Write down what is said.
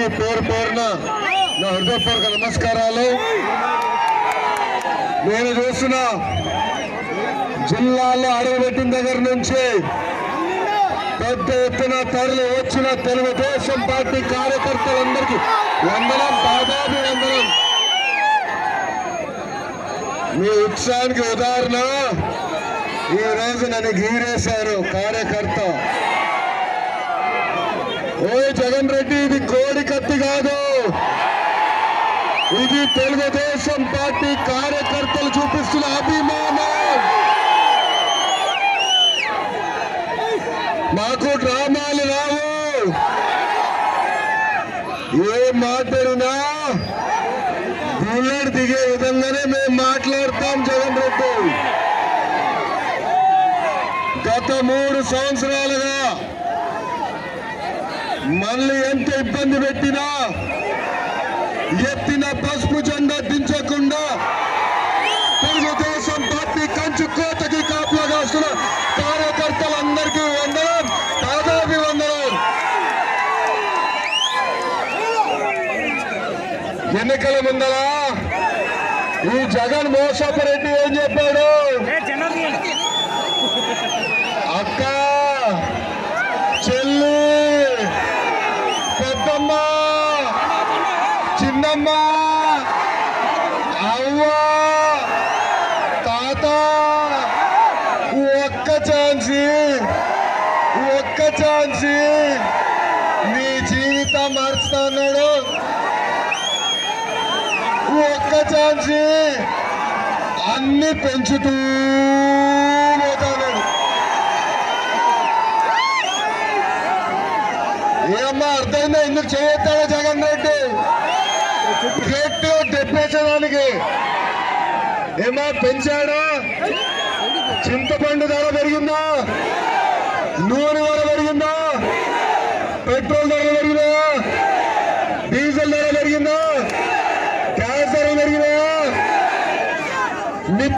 పేరు పేరున నా హృదయపూర్వక నమస్కారాలు నేను చూసిన జిల్లాలో అడుగుపెట్టిన దగ్గర నుంచి పెద్ద ఎత్తున తరలి వచ్చిన తెలుగుదేశం పార్టీ కార్యకర్తలందరికీ వందనం దాదాపు వందనం మీ ఉత్సాహానికి ఉదాహరణ ఈ రోజు నన్ను గీరేశారు కార్యకర్త ఓ జగన్ రెడ్డి ఇది కోడి కత్తి కాదు ఇది తెలుగుదేశం పార్టీ కార్యకర్తలు చూపిస్తున్న అభిమానం మాకు డ్రామాలు రావు ఏ మాట్లాడినా బుల్లెట్ దిగే విధంగానే మేము మాట్లాడతాం జగన్ రెడ్డి గత మూడు సంవత్సరాలుగా మళ్ళీ ఎంత ఇబ్బంది పెట్టినా ఎత్తిన పసుపు జెండా దించకుండా తెలుగుదేశం పార్టీ కంచు కోతకి కాపులా కాస్తున్న కార్యకర్తలందరికీ వందనం దాదాపు వందనం ఎన్నికల ముందర ఈ జగన్ మోసపరెడ్డి ఏం చెప్పాడు అక్క చెల్లి పెద్దమ్మ చిన్నమ్మ అవ్వ తాత ఒక్క ఛాన్సీ ఒక్క ఛాన్సీ నీ జీవితం మారుస్తా అన్నాడు ఒక్క ఛాన్సీ అన్ని పెంచుతూ పోతాడు ఏమ్మా అర్థమైందా ఎందుకు చేయొద్దాడు జగన్ రెడ్డి రేట్ తెప్పించడానికి ఏమా పెంచాడా చింతపండు ధర పెరిగిందా నూనె ధర పెరిగిందా పెట్రోల్ ధర